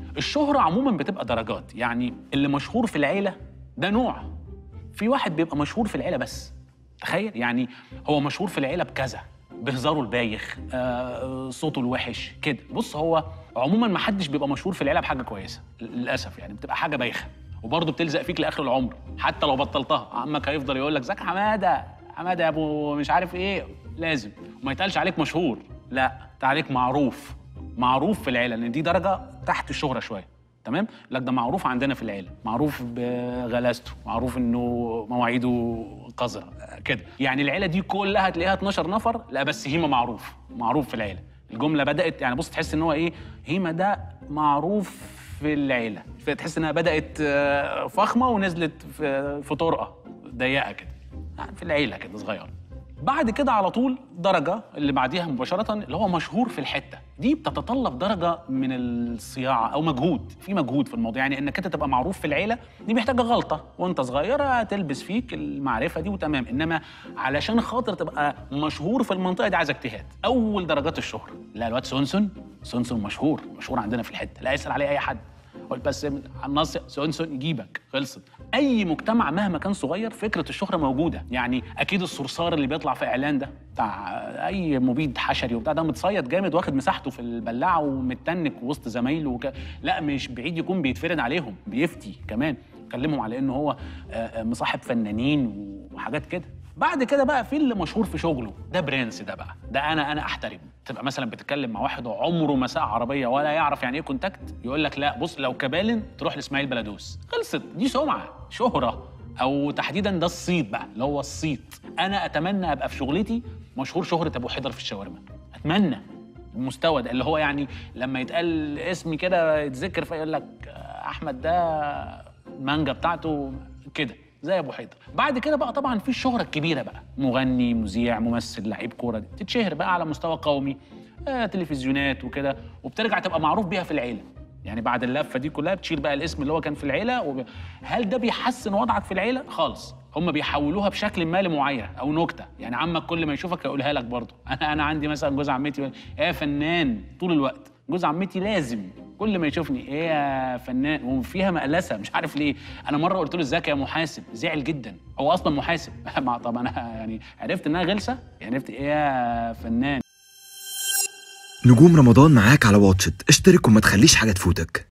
الشهرة عموما بتبقى درجات يعني اللي مشهور في العيلة ده نوع في واحد بيبقى مشهور في العيلة بس تخيل يعني هو مشهور في العيلة بكذا بهزاره البايخ آه، صوته الوحش كده بص هو عموما ما حدش بيبقى مشهور في العيلة بحاجة كويسة للأسف يعني بتبقى حاجة بايخة وبرضه بتلزق فيك لآخر العمر حتى لو بطلتها عمك هيفضل يقول لك ازيك يا حمادة حمادة يا ابو مش عارف ايه لازم وما يتقالش عليك مشهور لا انت عليك معروف معروف في العيله لان دي درجه تحت الشهره شويه تمام لك ده معروف عندنا في العيله معروف بغلاسته معروف انه مواعيده قذره كده يعني العيله دي كلها تلاقيها 12 نفر لا بس هيما معروف معروف في العيله الجمله بدات يعني بص تحس ان هو ايه هيما ده معروف في العيله فتحس انها بدات آه، فخمه ونزلت في في طرقه ضيقه كده يعني في العيله كده صغيره بعد كده على طول درجة اللي بعديها مباشرة اللي هو مشهور في الحتة دي بتتطلب درجة من الصياعة أو مجهود في مجهود في الموضوع يعني إنك أنت تبقى معروف في العيلة دي محتاجة غلطة وأنت صغيرة تلبس فيك المعرفة دي وتمام إنما علشان خاطر تبقى مشهور في المنطقة دي عايز اجتهاد أول درجات الشهرة لا الواد سونسون سونسون مشهور مشهور عندنا في الحتة لا يسأل عليه أي حد قلت بس على النص سونسون يجيبك خلصت اي مجتمع مهما كان صغير فكره الشهره موجوده يعني اكيد الصرصار اللي بيطلع في اعلان ده بتاع اي مبيد حشري وبتاع ده متصيد جامد واخد مساحته في البلاعه ومتنك وسط زمايله وك... لا مش بعيد يكون بيتفرد عليهم بيفتي كمان كلمهم على انه هو آه، آه، مصاحب فنانين وحاجات كده بعد كده بقى في اللي مشهور في شغله ده برنس ده بقى ده انا انا احترمه تبقى مثلا بتتكلم مع واحد عمره ما ساق عربيه ولا يعرف يعني ايه كونتاكت يقول لك لا بص لو كبالن تروح لاسماعيل بلادوس خلصت دي سمعه شهره او تحديدا ده الصيت بقى اللي هو الصيت انا اتمنى ابقى في شغلتي مشهور شهره ابو حيدر في الشاورما اتمنى المستوى ده اللي هو يعني لما يتقال اسمي كده يتذكر فيقول لك آه، احمد ده المانجا بتاعته كده زي ابو حيدر بعد كده بقى طبعا في الشهره الكبيره بقى مغني مذيع ممثل لعيب كوره دي تتشهر بقى على مستوى قومي آه تلفزيونات وكده وبترجع تبقى معروف بيها في العيله يعني بعد اللفه دي كلها بتشيل بقى الاسم اللي هو كان في العيله وب... هل ده بيحسن وضعك في العيله خالص هم بيحولوها بشكل ما لمعايره او نكته يعني عمك كل ما يشوفك يقولها لك برضه انا انا عندي مثلا جوز عمتي يقول يا فنان طول الوقت جوز عمتي لازم كل ما يشوفني ايه يا فنان وفيها مقلسه مش عارف ليه انا مره قلت له ازيك يا محاسب زعل جدا هو اصلا محاسب مع طب انا يعني عرفت انها غلسه يعني عرفت ايه يا فنان نجوم رمضان معاك على واتشت اشترك وما تخليش حاجة تفوتك